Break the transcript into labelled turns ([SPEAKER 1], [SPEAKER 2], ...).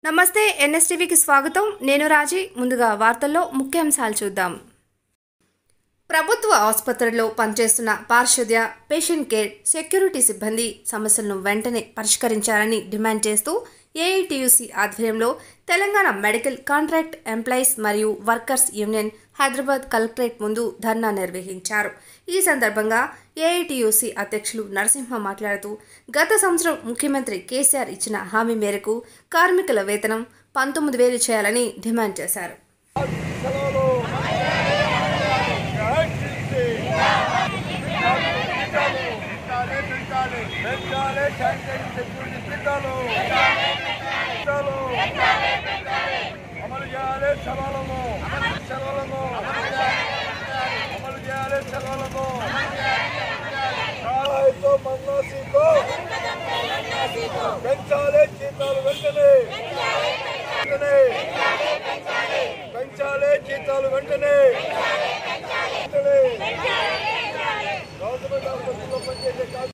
[SPEAKER 1] నమస్తే ఎన్ఎస్టీవీకి స్వాగతం నేను రాజీ ముందుగా వార్తల్లో ముఖ్యాంశాలు చూద్దాం ప్రభుత్వ ఆసుపత్రుల్లో పనిచేస్తున్న పారిశుద్ధ్య పేషెంట్ కేర్ సెక్యూరిటీ సిబ్బంది సమస్యలను వెంటనే పరిష్కరించాలని డిమాండ్ చేస్తూ ఏఐటియుసి ఆధ్వర్యంలో తెలంగాణ మెడికల్ కాంట్రాక్ట్ ఎంప్లాయీస్ మరియు వర్కర్స్ యూనియన్ హైదరాబాద్ కలెక్టరేట్ ముందు ధర్నా నిర్వహించారు ఈ సందర్భంగా ఏఐటియుసి అధ్యక్షులు నరసింహ మాట్లాడుతూ గత సంవత్సరం ముఖ్యమంత్రి కేసీఆర్ ఇచ్చిన హామీ మేరకు కార్మికుల వేతనం పంతొమ్మిది వేలు చేయాలని డిమాండ్ చేశారు
[SPEAKER 2] సెలవులు పెంచాలి పెంచాలి శానిటరీ సెక్యూరిటీ జీతాలు జీతాలు అమలు చేయాలి సెలవులను సెలవులను అమలు చేయాలి సెలవులను కాలాయితో మన్నాసీతో పెంచాలి జీతాలు వెంటనే వెంటనే పెంచాలి జీతాలు వెంటనే వెంటనే గవర్నమెంట్ ఆసుపత్రిలో పనిచేసే కార్మికులు